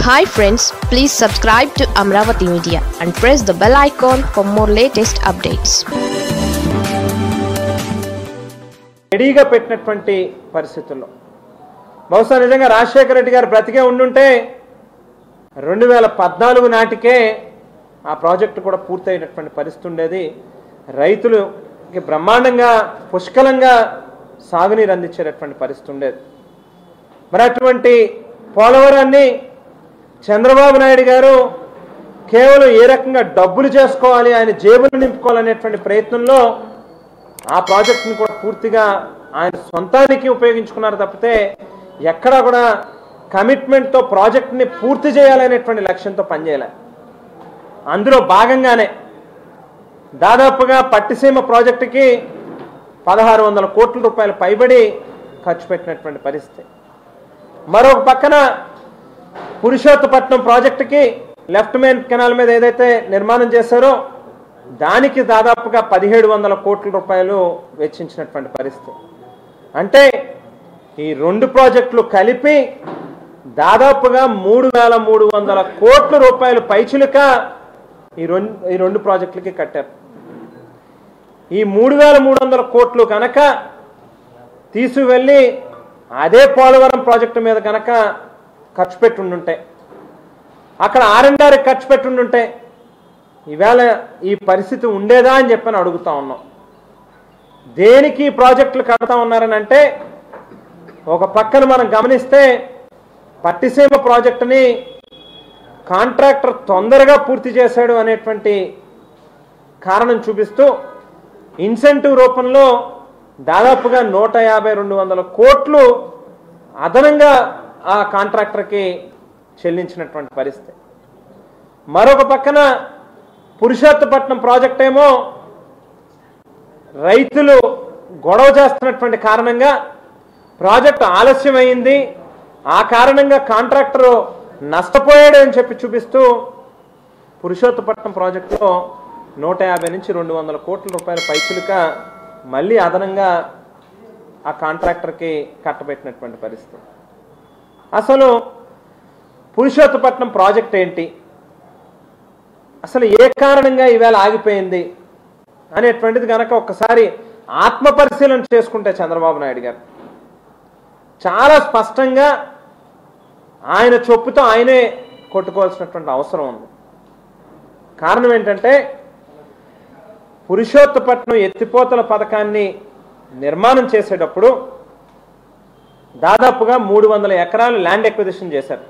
hi friends please subscribe to Amaravati media and press the bell icon for more latest updates రెడీగా పెట్టినటువంటి పరిస్థితుల్లో బహుశా నిజంగా రాజశేఖర రెడ్డి గారు బ్రతికే ఉండుంటే రెండు వేల పద్నాలుగు నాటికే ఆ ప్రాజెక్టు కూడా పూర్తయినటువంటి పరిస్థితి ఉండేది రైతులుకి బ్రహ్మాండంగా పుష్కలంగా సాగునీరు అందించేటటువంటి పరిస్థితి ఉండేది మరి అటువంటి పోలవరాన్ని చంద్రబాబు నాయుడు గారు కేవలం ఏ రకంగా డబ్బులు చేసుకోవాలి ఆయన జేబులు నింపుకోవాలనేటువంటి ప్రయత్నంలో ఆ ప్రాజెక్టుని కూడా పూర్తిగా ఆయన సొంతానికి ఉపయోగించుకున్నారు తప్పితే ఎక్కడా కూడా కమిట్మెంట్తో ప్రాజెక్ట్ని పూర్తి చేయాలనేటువంటి లక్ష్యంతో పనిచేయలే అందులో భాగంగానే దాదాపుగా పట్టిసీమ ప్రాజెక్టుకి పదహారు వందల కోట్ల రూపాయల పైబడి ఖర్చు పెట్టినటువంటి పరిస్థితి మరొక పక్కన పురుషోత్తపట్నం ప్రాజెక్టుకి లెఫ్ట్ మెయిన్ కెనాల్ మీద ఏదైతే నిర్మాణం చేశారో దానికి దాదాపుగా పదిహేడు వందల కోట్ల రూపాయలు వెచ్చించినటువంటి పరిస్థితి అంటే ఈ రెండు ప్రాజెక్టులు కలిపి దాదాపుగా మూడు వేల మూడు వందల కోట్ల రూపాయలు పైచులుక ఈ రెండు ఈ రెండు ప్రాజెక్టులకి కట్టారు ఈ మూడు వేల మూడు వందల కోట్లు కనుక తీసుకువెళ్ళి అదే పోలవరం ప్రాజెక్టు మీద కనుక ఖర్చు పెట్టుండుంటే అక్కడ ఆర్ఎండ్ఆర్ ఖర్చు పెట్టుండుంటే ఈవేళ ఈ పరిస్థితి ఉండేదా అని చెప్పని అడుగుతా ఉన్నాం దేనికి ఈ ప్రాజెక్టులు కడతా ఉన్నారని అంటే ఒక పక్కన మనం గమనిస్తే పట్టిసీమ ప్రాజెక్టుని కాంట్రాక్టర్ తొందరగా పూర్తి చేశాడు అనేటువంటి కారణం చూపిస్తూ ఇన్సెంటివ్ రూపంలో దాదాపుగా నూట యాభై రెండు వందల కోట్లు అదనంగా ఆ కాంట్రాక్టర్కి చెల్లించినటువంటి పరిస్థితి మరొక పక్కన పురుషోత్తపట్నం ప్రాజెక్ట్ ఏమో రైతులు గొడవ చేస్తున్నటువంటి కారణంగా ప్రాజెక్టు ఆలస్యమైంది ఆ కారణంగా కాంట్రాక్టరు నష్టపోయాడు అని చెప్పి చూపిస్తూ పురుషోత్తపట్నం ప్రాజెక్టులో నూట యాభై నుంచి రెండు వందల కోట్ల రూపాయల పైసలుక మళ్ళీ అదనంగా ఆ కాంట్రాక్టర్కి కట్టబెట్టినటువంటి పరిస్థితి అసలు పురుషోత్తపట్నం ప్రాజెక్ట్ ఏంటి అసలు ఏ కారణంగా ఈవేళ ఆగిపోయింది అనేటువంటిది కనుక ఒక్కసారి ఆత్మ పరిశీలన చేసుకుంటే చంద్రబాబు నాయుడు గారు చాలా స్పష్టంగా ఆయన చొప్పుతో ఆయనే కొట్టుకోవాల్సినటువంటి అవసరం ఉంది కారణం ఏంటంటే పురుషోత్తపట్నం ఎత్తిపోతల పథకాన్ని నిర్మాణం చేసేటప్పుడు దాదాపుగా మూడు వందల ఎకరాలు ల్యాండ్ ఎక్విజిషన్ చేశారు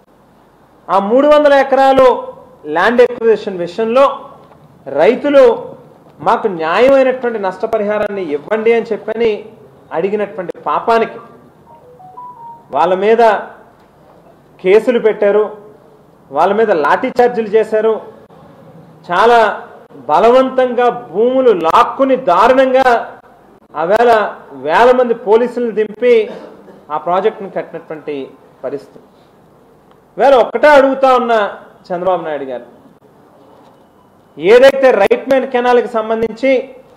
ఆ మూడు వందల ఎకరాలు ల్యాండ్ ఎక్విజిషన్ విషయంలో రైతులు మాకు న్యాయమైనటువంటి నష్టపరిహారాన్ని ఇవ్వండి అని చెప్పని అడిగినటువంటి పాపానికి వాళ్ళ మీద కేసులు పెట్టారు వాళ్ళ మీద లాఠీ చార్జీలు చేశారు చాలా బలవంతంగా భూములు లాక్కుని దారుణంగా ఆవేళ వేల మంది పోలీసులను దింపి ఆ ప్రాజెక్టును కట్టినటువంటి పరిస్థితి వేళ ఒక్కటే అడుగుతా ఉన్న చంద్రబాబు నాయుడు గారు ఏదైతే రైట్ మ్యాన్ కెనాల్కి సంబంధించి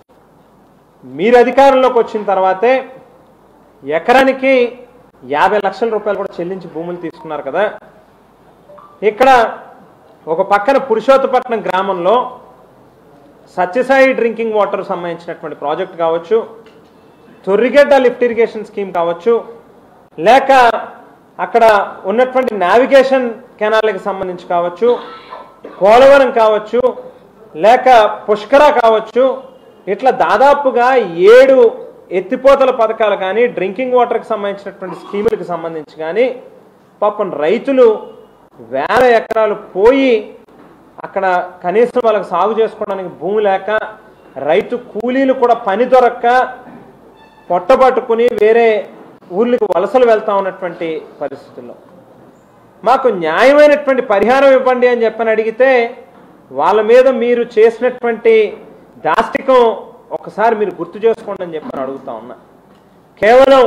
మీరు అధికారంలోకి వచ్చిన తర్వాతే ఎకరానికి యాభై లక్షల రూపాయలు కూడా చెల్లించి భూములు తీసుకున్నారు కదా ఇక్కడ ఒక పక్కన పురుషోత్తపట్నం గ్రామంలో సత్యసాయి డ్రింకింగ్ వాటర్ సంబంధించినటువంటి ప్రాజెక్ట్ కావచ్చు తొర్రిగడ్డ లిఫ్ట్ ఇరిగేషన్ స్కీమ్ కావచ్చు లేక అక్కడ ఉన్నటువంటి నావిగేషన్ కెనాల్కి సంబంధించి కావచ్చు పోలవరం కావచ్చు లేక పుష్కర కావచ్చు ఇట్లా దాదాపుగా ఏడు ఎత్తిపోతల పథకాలు కానీ డ్రింకింగ్ వాటర్కి సంబంధించినటువంటి స్కీములకు సంబంధించి కానీ పాపం రైతులు వేల ఎకరాలు పోయి అక్కడ కనీసం వాళ్ళకి సాగు చేసుకోవడానికి భూమి లేక రైతు కూలీలు కూడా పని దొరక్క పొట్టబట్టుకుని వేరే ఊర్లకు వలసలు వెళ్తా ఉన్నటువంటి పరిస్థితుల్లో మాకు న్యాయమైనటువంటి పరిహారం ఇవ్వండి అని చెప్పని అడిగితే వాళ్ళ మీద మీరు చేసినటువంటి దాష్టికం ఒకసారి మీరు గుర్తు చేసుకోండి అని చెప్పని అడుగుతా ఉన్నా కేవలం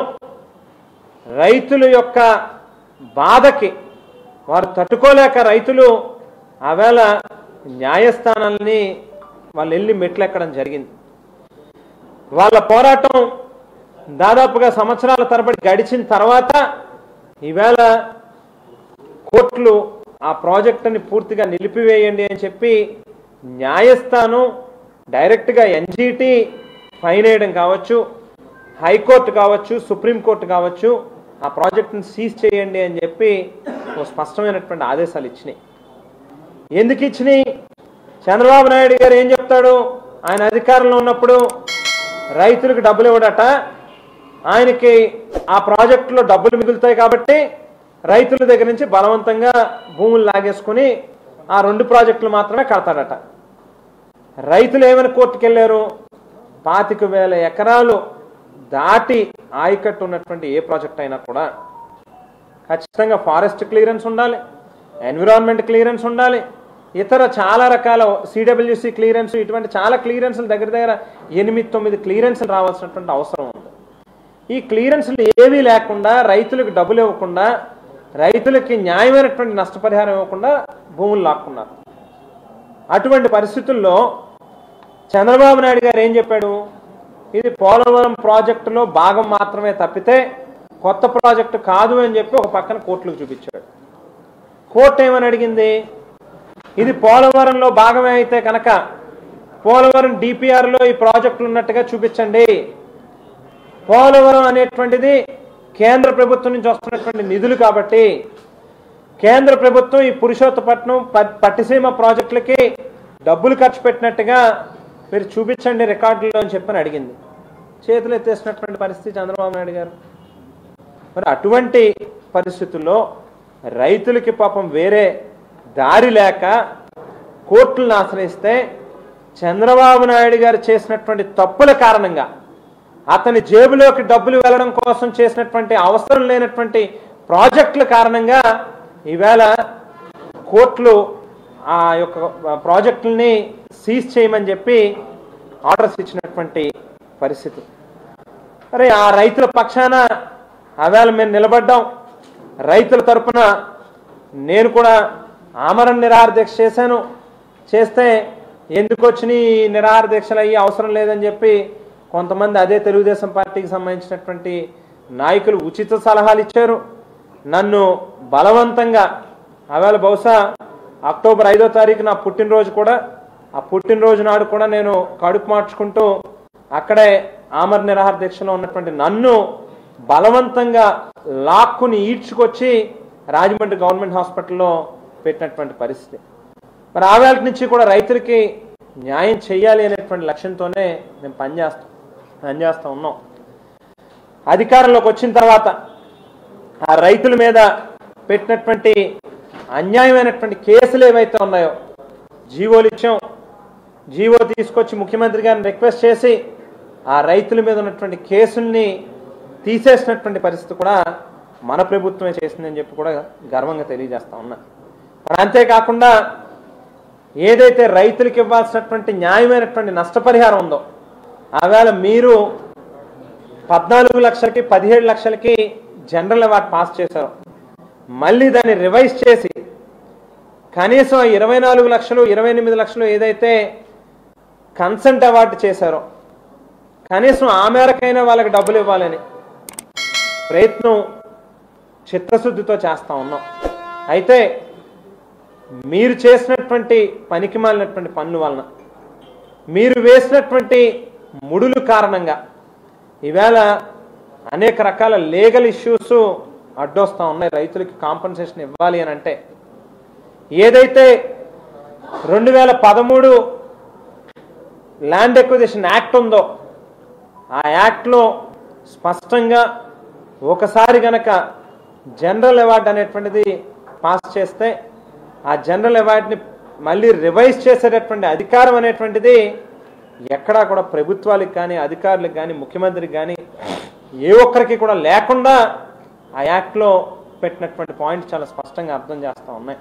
రైతుల యొక్క బాధకి వారు తట్టుకోలేక రైతులు ఆవేళ న్యాయస్థానాలని వాళ్ళు వెళ్ళి మెట్లెక్కడం జరిగింది వాళ్ళ పోరాటం దాదాపుగా సంవత్సరాల తరబడి గడిచిన తర్వాత ఈవేళ కోర్టులు ఆ ప్రాజెక్టుని పూర్తిగా నిలిపివేయండి అని చెప్పి న్యాయస్థానం డైరెక్ట్గా ఎన్జిటి ఫైన్ వేయడం కావచ్చు హైకోర్టు కావచ్చు సుప్రీంకోర్టు కావచ్చు ఆ ప్రాజెక్టుని సీజ్ చేయండి అని చెప్పి ఓ స్పష్టమైనటువంటి ఆదేశాలు ఇచ్చినాయి ఎందుకు ఇచ్చినాయి చంద్రబాబు నాయుడు గారు ఏం చెప్తాడు ఆయన అధికారంలో ఉన్నప్పుడు రైతులకు డబ్బులు ఇవ్వడట ఆయనకి ఆ ప్రాజెక్టులో డబ్బులు మిగులుతాయి కాబట్టి రైతుల దగ్గర నుంచి బలవంతంగా భూములు లాగేసుకుని ఆ రెండు ప్రాజెక్టులు మాత్రమే కడతాడట రైతులు ఏమైనా కోర్టుకు వెళ్ళారు పాతిక వేల ఎకరాలు దాటి ఆయకట్టు ఉన్నటువంటి ఏ ప్రాజెక్ట్ అయినా కూడా ఖచ్చితంగా ఫారెస్ట్ క్లియరెన్స్ ఉండాలి ఎన్విరాన్మెంట్ క్లియరెన్స్ ఉండాలి ఇతర చాలా రకాల సిడబ్ల్యూసి క్లియరెన్స్ ఇటువంటి చాలా క్లియరెన్స్లు దగ్గర దగ్గర ఎనిమిది తొమ్మిది క్లియరెన్స్లు రావాల్సినటువంటి అవసరం ఉంది ఈ క్లియరెన్స్లు ఏవీ లేకుండా రైతులకు డబ్బులు ఇవ్వకుండా రైతులకి న్యాయమైనటువంటి నష్టపరిహారం ఇవ్వకుండా భూములు లాక్కున్నారు అటువంటి పరిస్థితుల్లో చంద్రబాబు నాయుడు గారు ఏం చెప్పాడు ఇది పోలవరం ప్రాజెక్టులో భాగం మాత్రమే తప్పితే కొత్త ప్రాజెక్టు కాదు అని చెప్పి ఒక పక్కన కోర్టులకు చూపించాడు కోర్టు ఏమని అడిగింది ఇది పోలవరంలో భాగమే అయితే కనుక పోలవరం డిపిఆర్లో ఈ ప్రాజెక్టులు ఉన్నట్టుగా చూపించండి పోలవరం అనేటువంటిది కేంద్ర ప్రభుత్వం నుంచి వస్తున్నటువంటి నిధులు కాబట్టి కేంద్ర ప్రభుత్వం ఈ పురుషోత్తపట్నం ప- పట్టిసీమ ప్రాజెక్టులకి డబ్బులు ఖర్చు పెట్టినట్టుగా మీరు చూపించండి రికార్డుల్లో అని చెప్పని అడిగింది చేతులు ఎత్తేసినటువంటి పరిస్థితి చంద్రబాబు నాయుడు గారు మరి అటువంటి పరిస్థితుల్లో రైతులకి పాపం వేరే దారి లేక కోర్టులను ఆశ్రయిస్తే చంద్రబాబు నాయుడు గారు చేసినటువంటి తప్పుల కారణంగా అతని జేబులోకి డబ్బులు వెళ్ళడం కోసం చేసినటువంటి అవసరం లేనటువంటి ప్రాజెక్టుల కారణంగా ఈవేళ కోర్టులు ఆ యొక్క ప్రాజెక్టుల్ని సీజ్ చేయమని చెప్పి ఆర్డర్స్ ఇచ్చినటువంటి పరిస్థితి అరే ఆ రైతుల పక్షాన ఆవేళ మేము నిలబడ్డాం రైతుల తరపున నేను కూడా ఆమరణ నిరాహార దీక్ష చేశాను చేస్తే ఎందుకు వచ్చినాయి ఈ నిరాహార దీక్షలు అయ్యి అవసరం లేదని చెప్పి కొంతమంది అదే తెలుగుదేశం పార్టీకి సంబంధించినటువంటి నాయకులు ఉచిత సలహాలు ఇచ్చారు నన్ను బలవంతంగా ఆవేళ బహుశా అక్టోబర్ ఐదో తారీఖు నా పుట్టినరోజు కూడా ఆ పుట్టినరోజు నాడు కూడా నేను కడుపు మార్చుకుంటూ అక్కడే ఆమర నిరాహార దీక్షలో ఉన్నటువంటి నన్ను బలవంతంగా లాక్కుని ఈడ్చుకొచ్చి రాజమండ్రి గవర్నమెంట్ హాస్పిటల్లో పెట్టినటువంటి పరిస్థితి మరి ఆ వేళ నుంచి కూడా రైతులకి న్యాయం చేయాలి అనేటువంటి లక్ష్యంతోనే మేము పనిచేస్తాం పనిచేస్తూ ఉన్నాం అధికారంలోకి వచ్చిన తర్వాత ఆ రైతుల మీద పెట్టినటువంటి అన్యాయమైనటువంటి కేసులు ఏవైతే ఉన్నాయో జీవోలు ఇచ్చాం జీవో తీసుకొచ్చి ముఖ్యమంత్రి గారిని రిక్వెస్ట్ చేసి ఆ రైతుల మీద ఉన్నటువంటి కేసుల్ని తీసేసినటువంటి పరిస్థితి కూడా మన ప్రభుత్వమే చేసిందని చెప్పి కూడా గర్వంగా తెలియజేస్తా ఉన్నా మరి అంతేకాకుండా ఏదైతే రైతులకు ఇవ్వాల్సినటువంటి న్యాయమైనటువంటి నష్టపరిహారం ఉందో ఆవేళ మీరు పద్నాలుగు లక్షలకి పదిహేడు లక్షలకి జనరల్ అవార్డు పాస్ చేశారు మళ్ళీ దాన్ని రివైజ్ చేసి కనీసం ఇరవై నాలుగు లక్షలు ఇరవై ఎనిమిది లక్షలు ఏదైతే కన్సెంట్ అవార్డు చేశారో కనీసం ఆ మేరకైనా వాళ్ళకి డబ్బులు ఇవ్వాలని ప్రయత్నం చిత్తశుద్ధితో చేస్తా ఉన్నాం అయితే మీరు చేసినటువంటి పనికి మాలినటువంటి పనుల వలన మీరు వేసినటువంటి ముడులు కారణంగా ఈవేళ అనేక రకాల లీగల్ ఇష్యూస్ అడ్డొస్తా ఉన్నాయి రైతులకి కాంపన్సేషన్ ఇవ్వాలి అని అంటే ఏదైతే రెండు వేల పదమూడు ల్యాండ్ ఎక్విజిషన్ యాక్ట్ ఉందో ఆ యాక్ట్లో స్పష్టంగా ఒకసారి గనక జనరల్ అవార్డు అనేటువంటిది పాస్ చేస్తే ఆ జనరల్ అవార్డుని మళ్ళీ రివైజ్ చేసేటటువంటి అధికారం అనేటువంటిది ఎక్కడా కూడా ప్రభుత్వాలకు కానీ అధికారులకు కానీ ముఖ్యమంత్రికి కానీ ఏ ఒక్కరికి కూడా లేకుండా ఆ యాక్ట్లో పెట్టినటువంటి పాయింట్ చాలా స్పష్టంగా అర్థం చేస్తూ ఉన్నాయి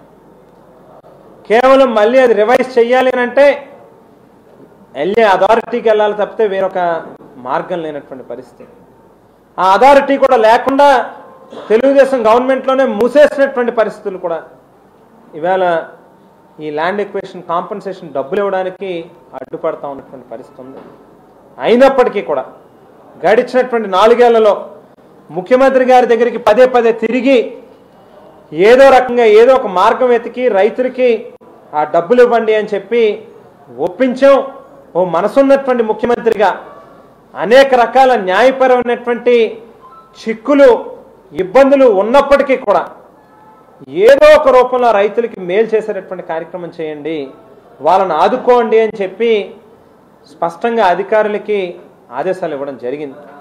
కేవలం మళ్ళీ అది రివైజ్ చేయాలి అని అంటే వెళ్ళే అథారిటీకి వెళ్ళాలి తప్పితే వేరొక మార్గం లేనటువంటి పరిస్థితి ఆ అథారిటీ కూడా లేకుండా తెలుగుదేశం గవర్నమెంట్లోనే మూసేసినటువంటి పరిస్థితులు కూడా ఇవాళ ఈ ల్యాండ్ ఎక్వేషన్ కాంపన్సేషన్ డబ్బులు ఇవ్వడానికి అడ్డుపడతా ఉన్నటువంటి పరిస్థితి ఉంది అయినప్పటికీ కూడా గడిచినటువంటి నాలుగేళ్లలో ముఖ్యమంత్రి గారి దగ్గరికి పదే పదే తిరిగి ఏదో రకంగా ఏదో ఒక మార్గం వెతికి రైతులకి ఆ డబ్బులు ఇవ్వండి అని చెప్పి ఒప్పించాం ఓ మనసున్నటువంటి ముఖ్యమంత్రిగా అనేక రకాల న్యాయపరమైనటువంటి చిక్కులు ఇబ్బందులు ఉన్నప్పటికీ కూడా ఏదో ఒక రూపంలో రైతులకి మేలు చేసేటటువంటి కార్యక్రమం చేయండి వాళ్ళని ఆదుకోండి అని చెప్పి స్పష్టంగా అధికారులకి ఆదేశాలు ఇవ్వడం జరిగింది